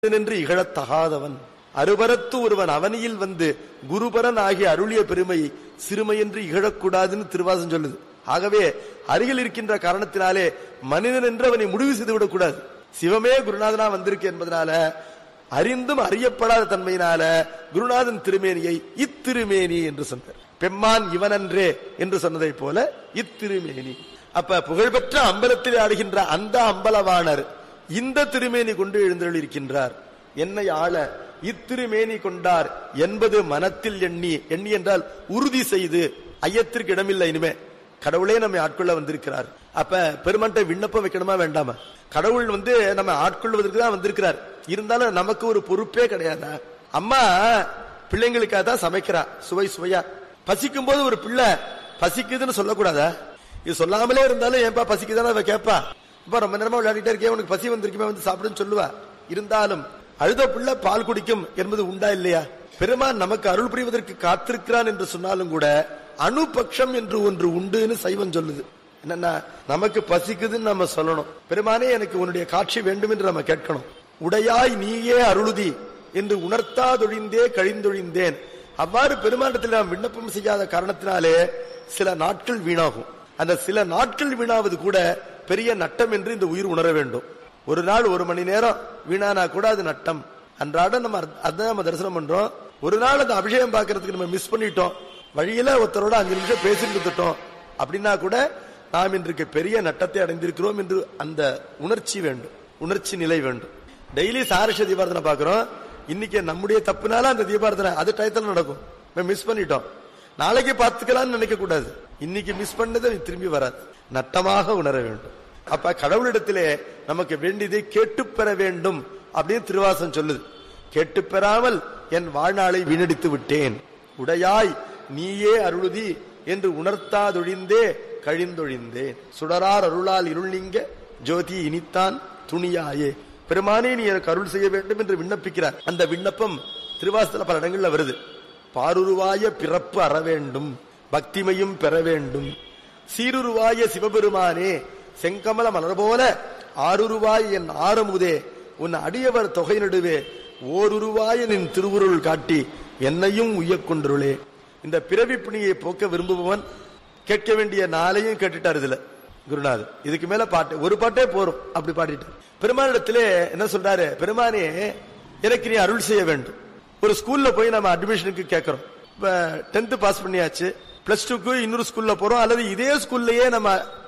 என்று இகழத்தகாதவன் அருபரத்து ஒருவன் அவனியில் வந்து குருபரன் ஆகிய அருளிய பெருமையை சிறுமை என்று இகழக்கூடாதுன்னு திருவாசம் சொல்லுது ஆகவே அருகில் இருக்கின்ற காரணத்தினாலே மனிதன் என்று அவனை முடிவு செய்து விடக்கூடாது சிவமே குருநாதனா வந்திருக்கு என்பதனால அறிந்தும் அறியப்படாத தன்மையினால குருநாதன் திருமேனியை இத்திருமேனி என்று சொன்னார் பெம்மான் இவனன்றே என்று சொன்னதை போல இத்திருமேனி அப்ப புகழ்பெற்ற அம்பலத்தில் ஆடுகின்ற அந்த அம்பலவாணர் இந்த திருமேனி கொண்டு எழுந்தருளிருக்கின்றார் என்னை ஆள இத்திருமேனி கொண்டார் என்பது மனத்தில் எண்ணி எண்ணி என்றால் உறுதி செய்து ஐயத்திற்கு இடமில்லை இனிமே கடவுளே நம்மை ஆட்கொள்ள வந்திருக்கிறார் அப்ப பெருமன்ட்ட விண்ணப்பம் வைக்கணுமா வேண்டாமா கடவுள் வந்து நம்ம ஆட்கொள்வதற்கு தான் வந்திருக்கிறார் இருந்தாலும் நமக்கு ஒரு பொறுப்பே கிடையாதா அம்மா பிள்ளைங்களுக்காக தான் சமைக்கிறா சுவை சுவையா பசிக்கும் போது ஒரு பிள்ளை பசிக்குதுன்னு சொல்லக்கூடாதா இது சொல்லாமலே இருந்தாலும் ஏன்பா பசிக்குதானே அவ கேட்பா இப்ப ரொம்ப நேரமா விளையாடிட்டே இருக்கே உனக்கு பசி வந்திருக்குமே வந்து சாப்பிடுன்னு சொல்லுவா இருந்தாலும் அழுத பிள்ளை பால் குடிக்கும் என்பது உண்டா இல்லையா பெருமான் நமக்கு அருள் புரிவதற்கு காத்திருக்கிறான் என்று சொன்னாலும் கூட அணுபக்ஷம் என்று ஒன்று உண்டுன்னு சைவம் சொல்லுது என்னன்னா நமக்கு பசிக்குதுன்னு நம்ம சொல்லணும் பெருமானே எனக்கு உன்னுடைய காட்சி வேண்டும் என்று நம்ம கேட்கணும் உடையாய் நீயே அருளுதி என்று உணர்த்தாதொழிந்தே கழிந்தொழிந்தேன் அவ்வாறு பெருமாண்டத்தில் நாம் விண்ணப்பம் செய்யாத காரணத்தினாலே சில நாட்கள் வீணாகும் அந்த சில நாட்கள் வீணாவது கூட பெரிய நட்டம் என்று இந்த உயிர் உணர வேண்டும் ஒரு நாள் ஒரு மணி நேரம் வீணானா கூட அது நட்டம் அன்றாட நம்ம அதான் நம்ம தரிசனம் பண்றோம் ஒரு நாள் அந்த அபிஷேகம் பார்க்கறதுக்கு நம்ம மிஸ் பண்ணிட்டோம் வழியில ஒருத்தரோட அஞ்சு நிமிஷம் பேசிட்டு இருந்துட்டோம் அப்படின்னா கூட நாம் இன்றைக்கு பெரிய நட்டத்தை அடைந்திருக்கிறோம் என்று அந்த உணர்ச்சி வேண்டும் உணர்ச்சி நிலை வேண்டும் டெய்லி சாரஷ தீபாரதனை பாக்குறோம் இன்னைக்கு நம்முடைய தப்புனால அந்த தீபாரதனை அது டயத்தில் நடக்கும் மிஸ் பண்ணிட்டோம் நாளைக்கு பார்த்துக்கலாம்னு நினைக்க கூடாது இன்னைக்கு மிஸ் பண்ணது திரும்பி வராது நட்டமாக உணர வேண்டும் அப்ப கடவுளிடத்திலே நமக்கு வேண்டியதை கேட்டு பெற வேண்டும் அப்படின்னு திருவாசம் சொல்லுது கேட்டு பெறாமல் என் வாழ்நாளை வீணடித்து விட்டேன் உடையாய் நீயே அருளுதி என்று உணர்த்தாதொழிந்தே கழிந்தொழிந்தேன் சுடரார் அருளால் இருள் நீங்க ஜோதி இனித்தான் துணியாயே பெருமானே நீ எனக்கு அருள் செய்ய வேண்டும் என்று விண்ணப்பிக்கிறார் அந்த விண்ணப்பம் திருவாசத்துல பல இடங்கள்ல வருது பாருருவாய பிறப்பு அற வேண்டும் பக்திமையும் பெற வேண்டும் சீருருவாய சிவபெருமானே செங்கமல மலர் போல ஆறுருவாய் என் ஆரமுதே உன் அடியவர் தொகை நடுவே ஓருருவாய நின் திருவுருள் காட்டி என்னையும் உய்யக் கொண்டுருளே இந்த பிறவி பிணியை போக்க விரும்புபவன் கேட்க வேண்டிய நாளையும் கேட்டுட்டார் இதுல குருநாதர் இதுக்கு மேல பாட்டு ஒரு பாட்டே போறோம் அப்படி பாடிட்டார் பெருமானிடத்திலே என்ன சொல்றாரு பெருமானே எனக்கு நீ அருள் செய்ய வேண்டும் ஒரு ஸ்கூல்ல போய் நம்ம அட்மிஷனுக்கு கேட்கறோம் இப்ப டென்த் பாஸ் பண்ணியாச்சு பிளஸ் டூக்கு இன்னொரு ஸ்கூல்ல போறோம் அல்லது இதே ஸ்கூல்லயே நம்ம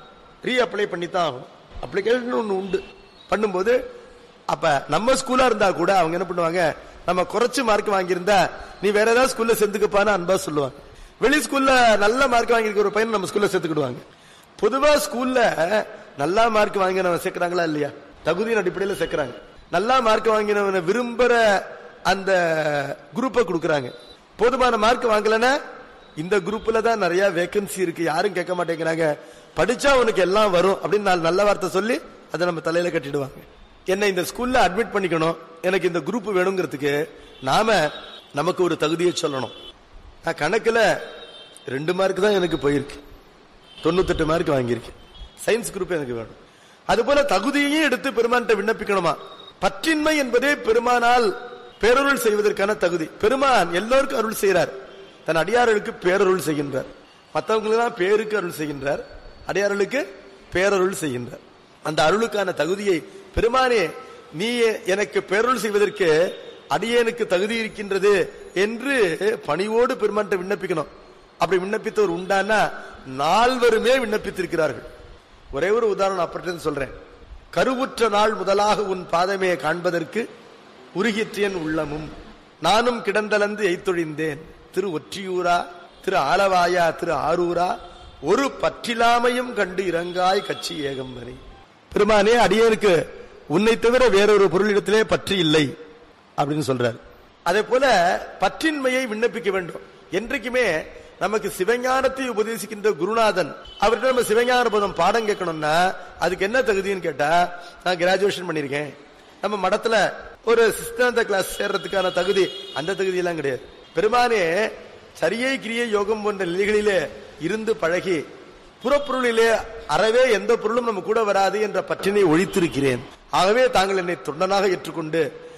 ரீ அப்ளை பண்ணி தான் ஆகணும் அப்ளிகேஷன் ஒன்று உண்டு பண்ணும்போது அப்ப நம்ம ஸ்கூலா இருந்தா கூட அவங்க என்ன பண்ணுவாங்க நம்ம குறைச்சு மார்க் வாங்கியிருந்தா நீ வேற ஏதாவது ஸ்கூல்ல சேர்ந்துக்கப்பான்னு அன்பா சொல்லுவாங்க வெளி ஸ்கூல்ல நல்ல மார்க் வாங்கியிருக்க ஒரு பையன் நம்ம ஸ்கூல்ல சேர்த்துக்கிடுவாங்க பொதுவா ஸ்கூல்ல நல்லா மார்க் வாங்கினவன் சேர்க்கிறாங்களா இல்லையா தகுதியின் அடிப்படையில் சேர்க்கிறாங்க நல்லா மார்க் வாங்கினவனை விரும்புற அந்த குரூப்பை கொடுக்கறாங்க போதுமான மார்க் வாங்கலன்னா இந்த குரூப்ல தான் நிறைய வேகன்சி இருக்கு யாரும் கேட்க மாட்டேங்கிறாங்க படிச்சா உனக்கு எல்லாம் வரும் அப்படின்னு நாலு நல்ல வார்த்தை சொல்லி அதை நம்ம தலையில கட்டிடுவாங்க என்ன இந்த ஸ்கூல்ல அட்மிட் பண்ணிக்கணும் எனக்கு இந்த குரூப் வேணுங்கிறதுக்கு நாம நமக்கு ஒரு தகுதியை சொல்லணும் நான் கணக்குல ரெண்டு மார்க் தான் எனக்கு போயிருக்கு தொண்ணூத்தெட்டு மார்க் வாங்கியிருக்கேன் சயின்ஸ் குரூப் எனக்கு வேணும் அது போல தகுதியையும் எடுத்து பெருமான்கிட்ட விண்ணப்பிக்கணுமா பற்றின்மை என்பதே பெருமானால் பேரருள் செய்வதற்கான தகுதி பெருமான் எல்லோருக்கும் அருள் செய்கிறார் தன் அடியார்களுக்கு பேரருள் செய்கின்றார் மற்றவங்களுக்கு பேருக்கு அருள் செய்கின்றார் அடியார்களுக்கு பேரருள் செய்கின்றார் அந்த அருளுக்கான தகுதியை பெருமானே நீ எனக்கு பேரருள் செய்வதற்கு அடியேனுக்கு தகுதி இருக்கின்றது என்று பணிவோடு பெருமான்கிட்ட விண்ணப்பிக்கணும் அப்படி விண்ணப்பித்தவர் உண்டானா நால்வருமே விண்ணப்பித்திருக்கிறார்கள் ஒரே ஒரு உதாரணம் அப்படி சொல்றேன் கருவுற்ற நாள் முதலாக உன் பாதமே காண்பதற்கு உருகிற்றியன் உள்ளமும் நானும் கிடந்தளந்து எய்த்தொழிந்தேன் திரு ஒற்றியூரா திரு ஆலவாயா திரு ஆரூரா ஒரு பற்றிலாமையும் கண்டு இறங்காய் கட்சி ஏகம்பரி பெருமானே அடியனுக்கு உன்னை தவிர வேறொரு பொருளிடத்திலே பற்றி இல்லை அப்படின்னு சொல்றாரு அதே போல பற்றின்மையை விண்ணப்பிக்க வேண்டும் என்றைக்குமே நமக்கு சிவஞானத்தை உபதேசிக்கின்ற குருநாதன் அவர்கிட்ட நம்ம சிவஞான பதம் பாடம் கேட்கணும்னா அதுக்கு என்ன தகுதின்னு கேட்டா நான் கிராஜுவேஷன் பண்ணிருக்கேன் நம்ம மடத்துல ஒரு சிஸ்டாந்த கிளாஸ் சேர்றதுக்கான தகுதி அந்த தகுதி எல்லாம் கிடையாது பெருமானே சரியை கிரியை யோகம் போன்ற நிலைகளிலே இருந்து பழகி புறப்பொருளிலே அறவே எந்த பொருளும் நம்ம கூட வராது என்ற பற்றினை ஒழித்திருக்கிறேன் ஆகவே தாங்கள் என்னை தொண்டனாக ஏற்றுக்கொண்டு